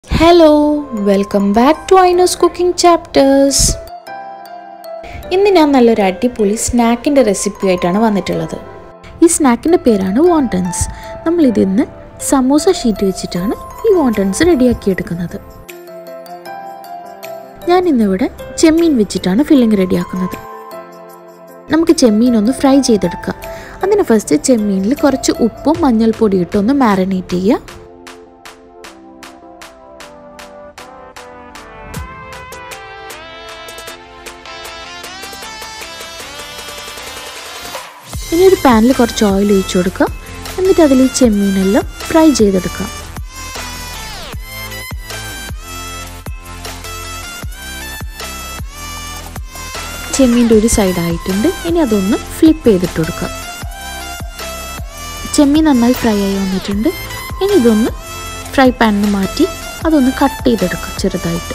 hello welcome back to ഐനോസ് cooking chapters ഇന്ന് ഞാൻ നല്ലൊരു അടിപൊളി സ്നാക്കിൻ്റെ റെസിപ്പി ആയിട്ടാണ് വന്നിട്ടുള്ളത് ഈ സ്നാക്കിൻ്റെ പേരാണ് വോണ്ടൻസ് നമ്മൾ ഇതിന്ന് സമൂസ ഷീറ്റ് വെച്ചിട്ടാണ് ഈ വോണ്ടൻസ് റെഡിയാക്കി എടുക്കുന്നത് ഞാൻ ഇന്നിവിടെ ചെമ്മീൻ വെച്ചിട്ടാണ് ഫില്ലിംഗ് റെഡിയാക്കുന്നത് നമുക്ക് ചെമ്മീൻ ഒന്ന് ഫ്രൈ ചെയ്തെടുക്കാം അതിന് ഫസ്റ്റ് ചെമ്മീനിൽ കുറച്ച് ഉപ്പും മഞ്ഞൾപ്പൊടി ഇട്ടൊന്ന് മാരിനേറ്റ് ചെയ്യുക ഇനി ഒരു പാനിൽ കുറച്ച് ഓയിൽ ഒഴിച്ചു കൊടുക്കുക എന്നിട്ട് അതിൽ ഈ ചെമ്മീനെല്ലാം ഫ്രൈ ചെയ്തെടുക്കാം ചെമ്മീൻ്റെ ഒരു സൈഡ് ആയിട്ടുണ്ട് ഇനി അതൊന്ന് ഫ്ലിപ്പ് ചെയ്തിട്ട് കൊടുക്കുക ചെമ്മീൻ നന്നായി ഫ്രൈ ആയി വന്നിട്ടുണ്ട് ഇനി ഇതൊന്ന് ഫ്രൈ പാനിന് മാറ്റി അതൊന്ന് കട്ട് ചെയ്തെടുക്കുക ചെറുതായിട്ട്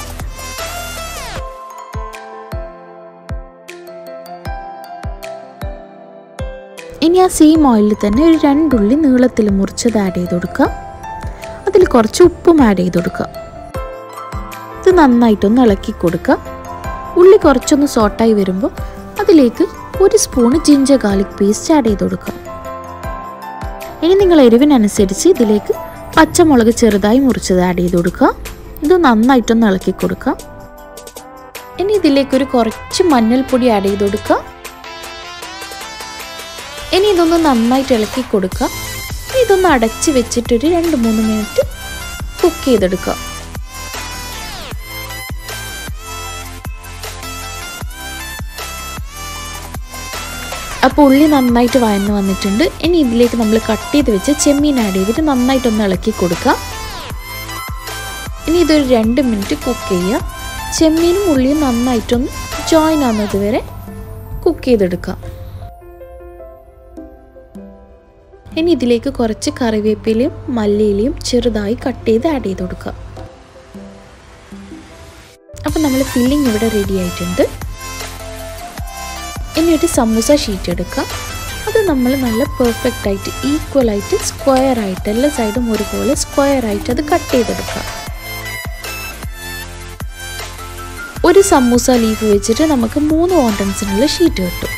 ഇനി ആ സെയിം ഓയിലിൽ തന്നെ ഒരു രണ്ടുള്ളി നീളത്തിൽ മുറിച്ചത് ആഡ് ചെയ്ത് കൊടുക്കുക അതിൽ കുറച്ച് ഉപ്പും ആഡ് ചെയ്ത് കൊടുക്കുക ഇത് നന്നായിട്ടൊന്ന് ഇളക്കി കൊടുക്കുക ഉള്ളി കുറച്ചൊന്ന് സോട്ടായി വരുമ്പോൾ അതിലേക്ക് ഒരു spoon ginger garlic paste add ചെയ്ത് കൊടുക്കുക ഇനി നിങ്ങൾ എരിവിനനുസരിച്ച് ഇതിലേക്ക് പച്ചമുളക് ചെറുതായി മുറിച്ചത് ആഡ് ചെയ്ത് കൊടുക്കുക ഇത് നന്നായിട്ടൊന്ന് ഇളക്കി കൊടുക്കുക ഇനി ഇതിലേക്ക് ഒരു കുറച്ച് മഞ്ഞൾപ്പൊടി ആഡ് ചെയ്ത് കൊടുക്കുക ഇനി ഇതൊന്ന് നന്നായിട്ട് ഇളക്കി കൊടുക്കുക ഇതൊന്ന് അടച്ച് വെച്ചിട്ടൊരു രണ്ട് മൂന്ന് മിനിറ്റ് കുക്ക് ചെയ്തെടുക്കുക അപ്പോൾ ഉള്ളി നന്നായിട്ട് വഴന്ന് വന്നിട്ടുണ്ട് ഇനി ഇതിലേക്ക് നമ്മൾ കട്ട് ചെയ്ത് വെച്ച് ചെമ്മീൻ ആഡ് ചെയ്തിട്ട് നന്നായിട്ടൊന്ന് ഇളക്കി കൊടുക്കുക ഇനി ഇതൊരു രണ്ട് മിനിറ്റ് കുക്ക് ചെയ്യുക ചെമ്മീനും ഉള്ളിയും നന്നായിട്ടൊന്ന് ജോയിൻ ആവുന്നത് വരെ കുക്ക് ചെയ്തെടുക്കുക ഇനി ഇതിലേക്ക് കുറച്ച് കറിവേപ്പിലയും മല്ലിയിലയും ചെറുതായി കട്ട് ചെയ്ത് ആഡ് ചെയ്ത് കൊടുക്കുക അപ്പം നമ്മൾ ഫില്ലിംഗ് ഇവിടെ റെഡി ആയിട്ടുണ്ട് ഇനി ഒരു സമൂസ ഷീറ്റ് എടുക്കുക അത് നമ്മൾ നല്ല പെർഫെക്റ്റ് ആയിട്ട് ഈക്വൽ ആയിട്ട് സ്ക്വയർ ആയിട്ട് എല്ലാ സൈഡും ഒരുപോലെ സ്ക്വയർ ആയിട്ട് അത് കട്ട് ചെയ്തെടുക്കുക ഒരു സമൂസ ലീഫ് വെച്ചിട്ട് നമുക്ക് മൂന്ന് ഓണ്ടൻസിനുള്ള ഷീറ്റ് കിട്ടും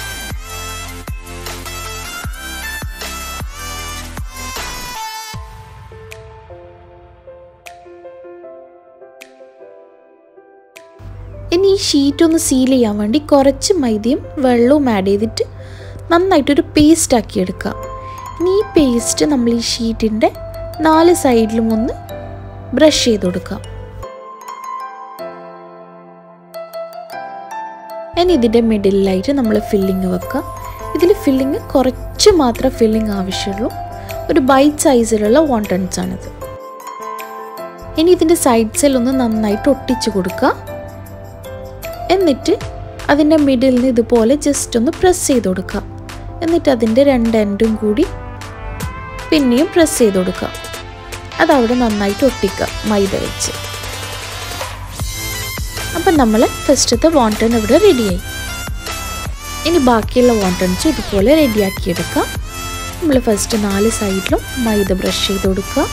ഇനി ഈ ഷീറ്റ് ഒന്ന് സീൽ ചെയ്യാൻ വേണ്ടി കുറച്ച് മൈദയും വെള്ളവും ആഡ് ചെയ്തിട്ട് നന്നായിട്ടൊരു പേസ്റ്റ് ആക്കി എടുക്കുക ഇനി ഈ പേസ്റ്റ് നമ്മൾ ഈ ഷീറ്റിൻ്റെ നാല് സൈഡിലും ഒന്ന് ബ്രഷ് ചെയ്ത് കൊടുക്കാം ഇനി ഇതിൻ്റെ മിഡിലായിട്ട് നമ്മൾ ഫില്ലിങ് വെക്കുക ഇതിൽ ഫില്ലിങ് കുറച്ച് മാത്രം ഫില്ലിങ് ആവശ്യമുള്ളൂ ഒരു ബൈറ്റ് സൈസിലുള്ള വോണ്ടൻസ് ആണിത് ഇനി ഇതിൻ്റെ സൈഡ്സിൽ ഒന്ന് നന്നായിട്ട് ഒട്ടിച്ചു കൊടുക്കുക എന്നിട്ട് അതിൻ്റെ മിഡിൽ നിന്ന് ഇതുപോലെ ജസ്റ്റ് ഒന്ന് പ്രസ് ചെയ്ത് കൊടുക്കുക എന്നിട്ട് അതിൻ്റെ രണ്ട് എൻഡും കൂടി പിന്നെയും പ്രസ് ചെയ്ത് കൊടുക്കുക അതവിടെ നന്നായിട്ട് ഒട്ടിക്കുക മൈദ വെച്ച് അപ്പം നമ്മൾ ഫസ്റ്റത്തെ വോണ്ടൺ ഇവിടെ റെഡിയായി ഇനി ബാക്കിയുള്ള വോണ്ടൺസ് ഇതുപോലെ റെഡിയാക്കി എടുക്കുക നമ്മൾ ഫസ്റ്റ് നാല് സൈഡിലും മൈദ ബ്രഷ് ചെയ്ത് കൊടുക്കുക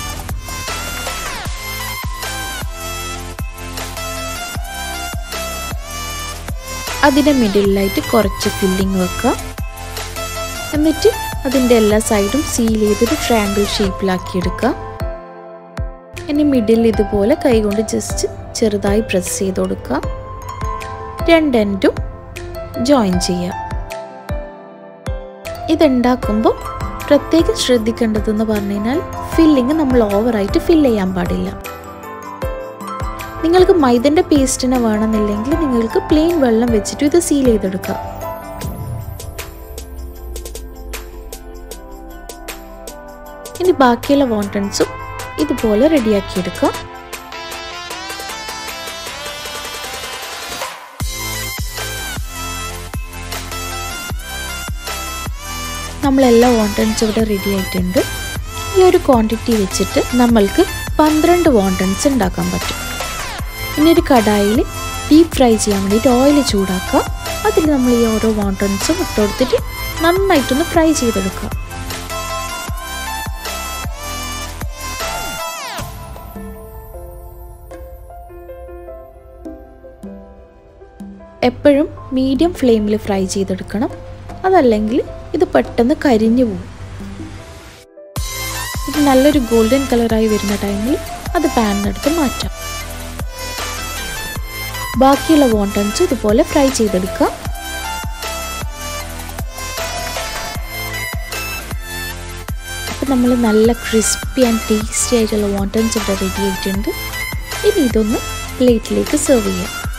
അതിൻ്റെ മിഡിലായിട്ട് കുറച്ച് ഫില്ലിങ് വെക്കുക എന്നിട്ട് അതിൻ്റെ എല്ലാ സൈഡും സീൽ ചെയ്തൊരു ട്രയാങ്കിൾ ഷേപ്പിലാക്കി എടുക്കുക ഇനി മിഡിൽ ഇതുപോലെ കൈകൊണ്ട് ജസ്റ്റ് ചെറുതായി പ്രസ് ചെയ്ത് കൊടുക്കുക രണ്ട് എൻഡും ജോയിൻ ചെയ്യുക ഇതുണ്ടാക്കുമ്പോൾ പ്രത്യേകം ശ്രദ്ധിക്കേണ്ടതെന്ന് പറഞ്ഞു കഴിഞ്ഞാൽ ഫില്ലിങ് നമ്മൾ ഓവറായിട്ട് ഫില്ല് ചെയ്യാൻ പാടില്ല നിങ്ങൾക്ക് മൈദൻ്റെ പേസ്റ്റിനെ വേണമെന്നില്ലെങ്കിൽ നിങ്ങൾക്ക് പ്ലെയിൻ വെള്ളം വെച്ചിട്ട് ഇത് സീൽ ചെയ്തെടുക്കാം ഇനി ബാക്കിയുള്ള വോണ്ടൻസും ഇതുപോലെ റെഡിയാക്കി എടുക്കാം നമ്മളെല്ലാ വോണ്ടൻസും ഇവിടെ റെഡി ആയിട്ടുണ്ട് ഈ ഒരു ക്വാണ്ടിറ്റി വെച്ചിട്ട് നമ്മൾക്ക് പന്ത്രണ്ട് വോണ്ടൻസ് ഉണ്ടാക്കാൻ പറ്റും ഇനി ഒരു കടായിൽ ഡീപ്പ് ഫ്രൈ ചെയ്യാൻ വേണ്ടിയിട്ട് ഓയിൽ ചൂടാക്കുക അതിൽ നമ്മൾ ഈ ഓരോ വോണ്ടൻസും ഇട്ട് കൊടുത്തിട്ട് നന്നായിട്ടൊന്ന് ഫ്രൈ ചെയ്തെടുക്കുക എപ്പോഴും മീഡിയം ഫ്ലെയിമിൽ ഫ്രൈ ചെയ്തെടുക്കണം അതല്ലെങ്കിൽ ഇത് പെട്ടെന്ന് കരിഞ്ഞു പോകും ഇത് നല്ലൊരു ഗോൾഡൻ കളറായി വരുന്ന ടൈമിൽ അത് പാനിനെടുത്ത് മാറ്റാം ബാക്കിയുള്ള വോണ്ടൻസ് ഇതുപോലെ ഫ്രൈ ചെയ്തെടുക്കുക അപ്പം നമ്മൾ നല്ല ക്രിസ്പി ആൻഡ് ടേസ്റ്റി ആയിട്ടുള്ള വോണ്ടൻസ് ഇവിടെ റെഡി ആയിട്ടുണ്ട് ഇനി ഇതൊന്ന് പ്ലേറ്റിലേക്ക് സെർവ് ചെയ്യാം